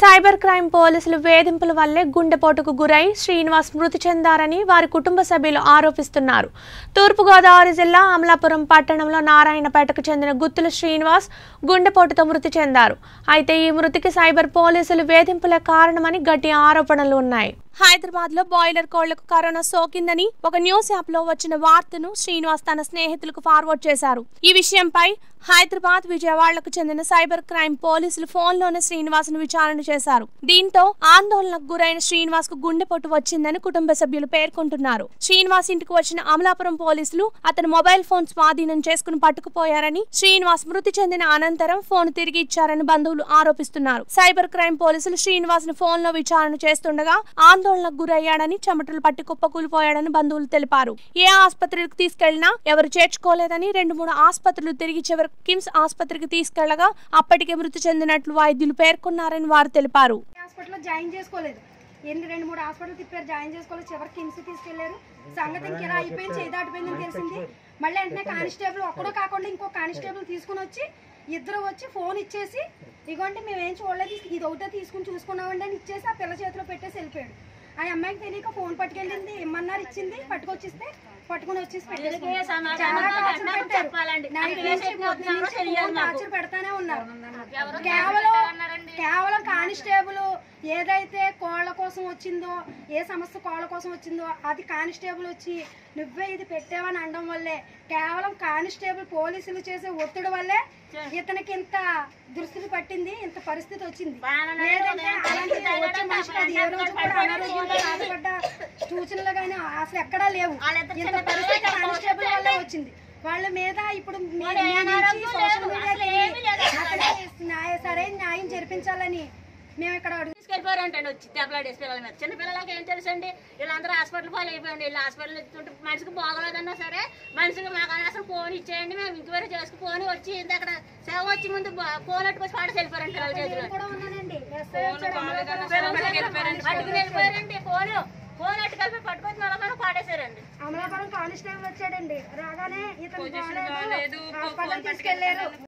Cyber crime పోలీసులు వేధింపుల వల్లే గుండెపోటుకు గురై శ్రీనివాస్ మృతి చెందారని వారి కుటుంబ సభ్యులు ఆరోపిస్తున్నారు తూర్పుగోదావరి జిల్లా అమలాపురం పట్టణంలో నారాయణపేటకు చెందిన గుత్తుల శ్రీనివాస్ గుండెపోటుతో మృతి చెందారు అయితే ఈ మృతికి సైబర్ పోలీసులు వేధింపులే కారణమని గట్టి ఆరోపణలు ఉన్నాయి హైదరాబాద్ లో బాయిలర్ కోళ్లకు కరోనా సోకిందని ఒక న్యూస్ యాప్ లో వచ్చిన వార్తను శ్రీనివాస్ తన స్నేహితులకు ఫార్వర్డ్ చేశారు ఈ విషయంపై హైదరాబాద్ విజయవాడలకు చెందిన సైబర్ క్రైమ్ పోలీసులు ఫోన్లోనే శ్రీనివాస్ ను విచారణ చేశారు దీంతో ఆందోళనకు గురైన శ్రీనివాస్ కు గుండెపోటు వచ్చిందని కుటుంబ సభ్యులు పేర్కొంటున్నారు శ్రీనివాస్ ఇంటికి వచ్చిన అమలాపురం పోలీసులు అతని మొబైల్ ఫోన్ స్వాధీనం చేసుకుని పట్టుకుపోయారని శ్రీనివాస్ మృతి చెందిన అనంతరం ఫోన్ తిరిగి ఇచ్చారని బంధువులు ఆరోపిస్తున్నారు సైబర్ క్రైమ్ పోలీసులు శ్రీనివాస్ ను ఫోన్ లో విచారణ చేస్తుండగా ఆందోళనకు గురయ్యాడని చెమటలు పట్టి కుప్పకూలిపోయాడని బంధువులు తెలిపారు ఏ ఆసుపత్రికి తీసుకెళ్లినా ఎవరు చేర్చుకోలేదని రెండు మూడు ఆసుపత్రులు తిరిగి చివరి కిమ్స్ ఆసుపత్రికి తీసుకెళ్లగా అప్పటికే మృతి చెందినట్లు వైద్యులు పేర్కొన్నారని వారు తెలిపారు హాస్పిటల్లో జాయిన్ చేసుకోలేదు ఎన్ని రెండు మూడు హాస్పిటల్ తిప్పారు జాయిన్ చేసుకోలేదు చివరికి కిమ్స్ తీసుకెళ్లారు సంగతి ఇంక ఇలా అయిపోయింది చేయి దాటిపోయిందని తెలిసింది మళ్ళీ వెంటనే కానిస్టేబుల్ ఒక్కడో కాకుండా ఇంకో కానిస్టేబుల్ తీసుకుని వచ్చి ఇద్దరు వచ్చి ఫోన్ ఇచ్చేసి ఇగోండి మేమేం చూడలేదు ఇది ఒకటే తీసుకుని చూసుకున్నామండి అని ఇచ్చేసి ఆ పిల్ల చేతిలో పెట్టేసి వెళ్ళిపోయాడు ఆ అమ్మాయికి తెలియక ఫోన్ పట్టుకెళ్ళింది ఇమ్మన్నారు ఇచ్చింది పట్టుకొచ్చిస్తే పట్టుకుని వచ్చేసి పెట్టేసుకుంది. చాలా టార్చర్ పెట్టారు నైట్ నుంచి పొద్దున్న నుంచి ఫోన్ టార్చర్ పెడతానే ఉన్నారు కేవలం కేవలం కానిస్టేబుల్ ఏదైతే కోళ్ళ కోసం వచ్చిందో ఏ సమస్య కోళ్ళ కోసం వచ్చిందో అది కానిస్టేబుల్ వచ్చి నువ్వే ఇది పెట్టావని అనడం వల్లే కేవలం కానిస్టేబుల్ పోలీసులు చేసే ఒత్తిడి వల్లే ఇతనికి ఇంత దుస్థితి పట్టింది ఇంత పరిస్థితి వచ్చింది లేదంటే అలాంటి వచ్చే మనిషికి అది ఏ రోజు కూడా అనారోగ్యంతో బాధపడ్డ సూచనలు కానీ అసలు ఎక్కడా లేవు ఇంత పరిస్థితి కానిస్టేబుల్ వల్లే వచ్చింది వాళ్ళ మీద ఇప్పుడు మీ- మీ నుంచి సోషల్ మీడియాకి వెళ్ళి అతనికి న్యాయ- సరైన న్యాయం జరిపించాలని మేము ఇక్కడ అడుగు తీసుకెళ్ళిపోయారంటండి వచ్చి దెబ్బలాడేసి పిల్లల మీద చిన్న పిల్లలకి ఏం తెలుసండి వీళ్ళందరూ హాస్పిటల్ పాలు అయిపోయింది వీళ్ళు హాస్పిటల్ ఎత్తుంటే మనిషికి బాగోలేదన్నా సరే మనిషికి మాకు అసలు ఫోన్ ఇచ్చేయండి మేము ఇంక్వైరీ చేసుకు ఫోన్ వచ్చి ఇంత అక్కడ సేవ వచ్చి ముందు బ- ఫోన్ అట్టుకొచ్చి పాడేసి వెళ్ళిపోయారంట పిల్లల చేతిలో కూడా ఉన్నానండి ఎస్ఐ వచ్చాడు, అమలాపురం పట్టుకుని వెళ్ళిపోయారండి ఫోన్ ఫోన్ అట్టుకెళ్ళి పట్టుకొచ్చి మళ్ళీ పాడేశారండి అమలాపురం కానిస్టేబుల్ వచ్చాడండి రాగానే ఇతను బాగాలేదు హాస్పిటల్ తీసుకెళ్లారు